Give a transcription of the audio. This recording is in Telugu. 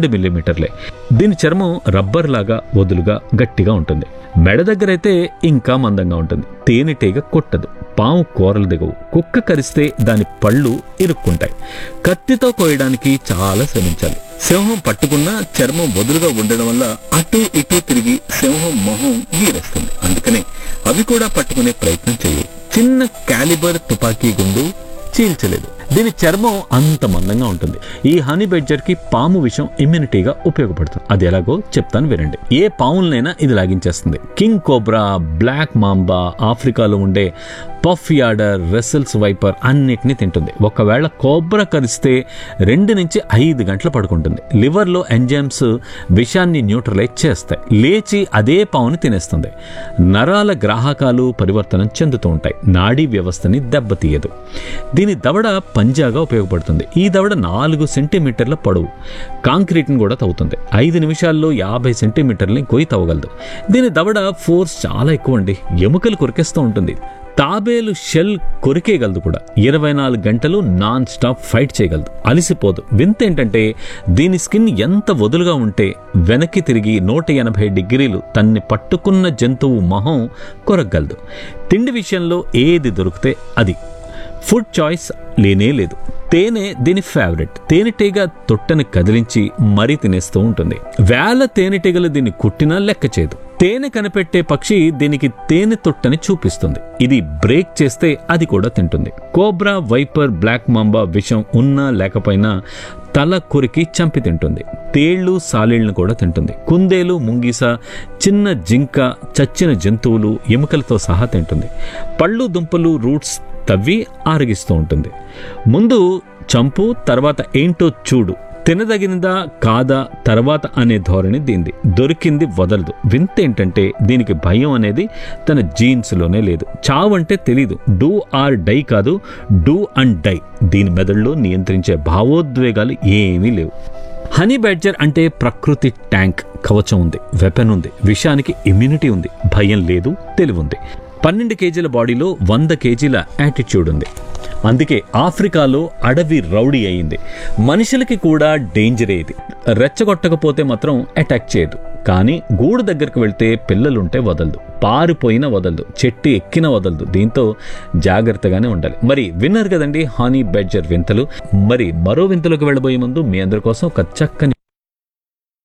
రెండు మిల్లీమీటర్లే దీని చర్మం రబ్బర్ లాగా వదులుగా గట్టిగా ఉంటుంది మెడ దగ్గరైతే ఇంకా మందంగా ఉంటుంది తేనెటీగ కొట్టదు పాము కూరలు దిగవు కుక్క కరిస్తే దాని పళ్ళు ఇరుక్కుంటాయి కత్తితో కోయడానికి చాలా శ్రమించాలి సింహం పట్టుకున్న చర్మం వదులుగా ఉండడం వల్ల అటు ఇటు తిరిగి సింహం మొహం గీరేస్తుంది అందుకనే అవి కూడా పట్టుకునే ప్రయత్నం చేయవు చిన్న క్యాలిబర్ తుపాకీ గుండు చీల్చలేదు దీని చర్మం అంత మందంగా ఉంటుంది ఈ హనీ బెడ్జర్ కి పాము విషం ఇమ్యూనిటీగా ఉపయోగపడుతుంది అది ఎలాగో చెప్తాను వినండి ఏ పాములనైనా ఇది లాగించేస్తుంది కింగ్ కోబ్రా బ్లాక్ మాంబా ఆఫ్రికాలో ఉండే పఫ్ యాడర్ రెసల్స్ వైపర్ అన్నిటినీ తింటుంది ఒకవేళ కోబ్రా కరిస్తే రెండు నుంచి ఐదు గంటలు పడుకుంటుంది లివర్లో ఎంజైమ్స్ విషాన్ని న్యూట్రలైజ్ చేస్తాయి లేచి అదే పావుని తినేస్తుంది నరాల గ్రాహకాలు పరివర్తనం చెందుతూ ఉంటాయి నాడీ వ్యవస్థని దెబ్బతీయదు దీని దవడ పంజాగా ఉపయోగపడుతుంది ఈ దవడ నాలుగు సెంటీమీటర్ల పొడవు కాంక్రీట్ని కూడా తవ్వుతుంది ఐదు నిమిషాల్లో యాభై సెంటీమీటర్లని గొయ్యి తవ్వగలదు దీని దవడ ఫోర్స్ చాలా ఎక్కువ అండి ఎముకలు కొరికేస్తూ ఉంటుంది తాబేలు షెల్ కొరికేయగలదు కూడా ఇరవై నాలుగు గంటలు నాన్ స్టాప్ ఫైట్ చేయగలదు అలిసిపోదు వింత ఏంటంటే దీని స్కిన్ ఎంత వదులుగా ఉంటే వెనక్కి తిరిగి నూట ఎనభై డిగ్రీలు తన్ని పట్టుకున్న జంతువు మొహం కొరగలదు తిండి విషయంలో ఏది దొరికితే అది ఫుడ్ చాయిస్ లేనే లేదు తేనె దీని ఫేవరెట్ తేనెటీగ తొట్టని కదిలించి మరీ తినేస్తూ ఉంటుంది వేల తేనెటీగలు దీన్ని కుట్టినా లెక్క చేయదు తేనె కనిపెట్టే పక్షి దీనికి తేనె తొట్టని చూపిస్తుంది ఇది బ్రేక్ చేస్తే అది కూడా తింటుంది కోబ్రా వైపర్ బ్లాక్ మాంబా విషం ఉన్నా లేకపోయినా తల కొరికి చంపి తింటుంది తేళ్లు సాలీళ్లను కూడా తింటుంది కుందేలు ముంగీస చిన్న జింక చచ్చిన జంతువులు ఎముకలతో సహా తింటుంది పళ్ళు దుంపలు రూట్స్ తవ్వి ఆరగిస్తూ ఉంటుంది ముందు చంపు తర్వాత ఏంటో చూడు తినదగినదా కాదా తర్వాత అనే ధోరణి దీనిది దొరికింది వదలదు వింత ఏంటంటే దీనికి భయం అనేది తన జీన్స్లోనే లేదు చావు అంటే తెలీదు డూ ఆర్ డై కాదు డూ అండ్ డై దీని మెదడులో నియంత్రించే భావోద్వేగాలు ఏమీ లేవు హనీ బ్యాడ్జర్ అంటే ప్రకృతి ట్యాంక్ కవచం ఉంది వెపన్ ఉంది విషానికి ఇమ్యూనిటీ ఉంది భయం లేదు తెలివి ఉంది పన్నెండు కేజీల బాడీలో వంద కేజీల యాటిట్యూడ్ ఉంది అందుకే ఆఫ్రికాలో అడవి రౌడీ అయింది మనుషులకి కూడా డేంజర్ ఇది రెచ్చగొట్టకపోతే మాత్రం అటాక్ చేయదు కానీ గూడు దగ్గరికి వెళ్తే పిల్లలుంటే వదలదు పారిపోయినా వదలదు చెట్టు ఎక్కిన వదలదు దీంతో జాగ్రత్తగానే ఉండాలి మరి విన్నారు కదండి హానీ బెడ్జర్ వింతలు మరి మరో వింతలోకి వెళ్ళబోయే ముందు మీ అందరి కోసం ఒక చక్కని